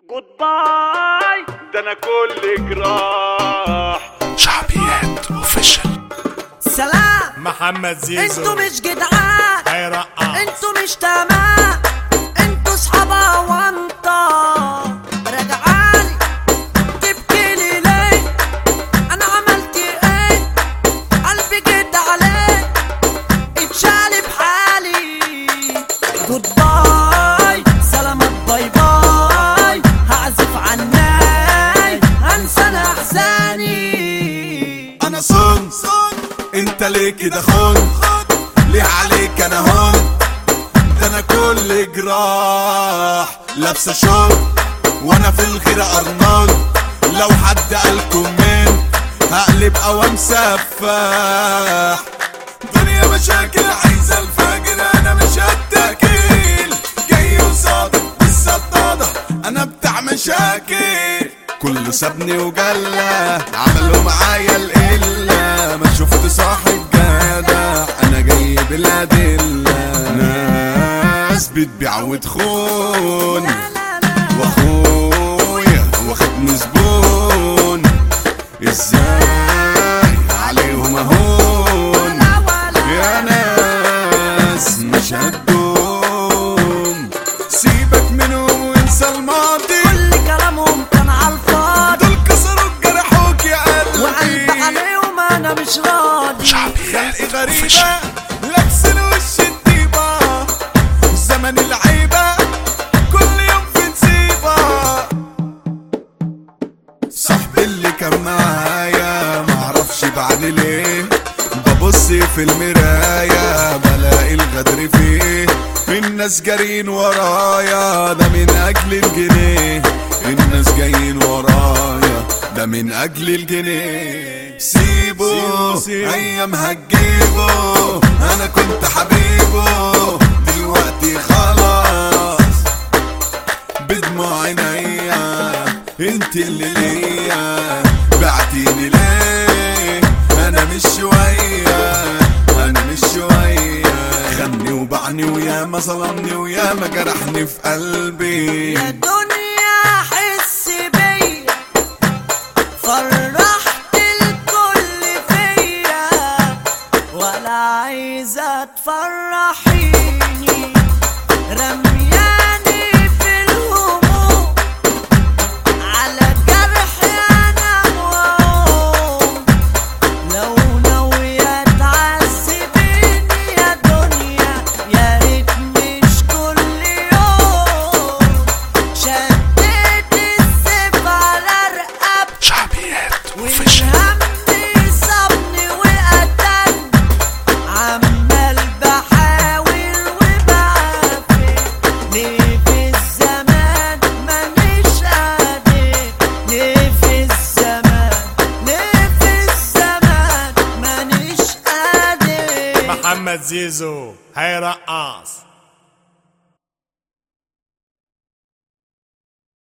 جود باي ده انا كل جراح شعبيات اوفيشال سلام محمد زيزو انتوا مش جدعان هيرقص انتوا مش تمام انتوا صحابة وانطة رجعالي تبكيلي ليه انا عملت ايه قلبي جد عليه اتشالي بحالي جود باي سلامات باي باي هعزف عناي هنسى انا احزاني انا صن انت ليه كده خن ليه عليك انا هون ده انا كل جراح لابسه شوك وانا في الخير ارنال لو حد قالكم من هقلب اوام سفاح دنيا مشاكل عايزه الفجر انا مش هتاكل جاي وصادق بالسطاده انا بتاع مشاكل كله سابني وجلى عملوا معايا القلة ما شفت صاحب جدع انا جاي بالادلة ناس بتبيع وتخون واخويا واخدني زبون ازاي عليهم اهون يا ناس مش هتدوم سيبك منهم وانسى الماضي كل كلامهم كان عالفاضي دول كسروك جرحوك يا وقلب قلبي عليهم انا مش راضي شعبيات خلقي غريبة اوفيشال لابسين وش الديبة زمن العيبة كل يوم في نسيبة صاحبي اللي كان معايا معرفش بعد ليه ببص في المراية بلاقي الغدر فيه الناس جارين ورايا ده من اجل الجنيه الناس جايين ورايا ده من اجل الجنيه سيبه ايام هتجيبه انا كنت حبيبه دلوقتي خلاص بدموع عينيا انت اللي ليا بعتيني ليه انا مش شوية انا مش شوية خدني وبعني وياما ظلمني وياما جرحني في قلبي يا دنيا حس بيا فرحت الكل فيا ولا عايزة تفرحيني رمياني في الهموم على جرحي انا وأقوم لو ناوية تعذبيني يا دنيا يا ريت مش كل يوم شديت السيف على رقبتي شعبيات اوفيشال والهم صابني وقتلني عمال بحاول وبعافر ليه في الزمان مانيش قادر ليه في الزمان ليه في الزمان مانيش قادر محمد زيزو هيرقص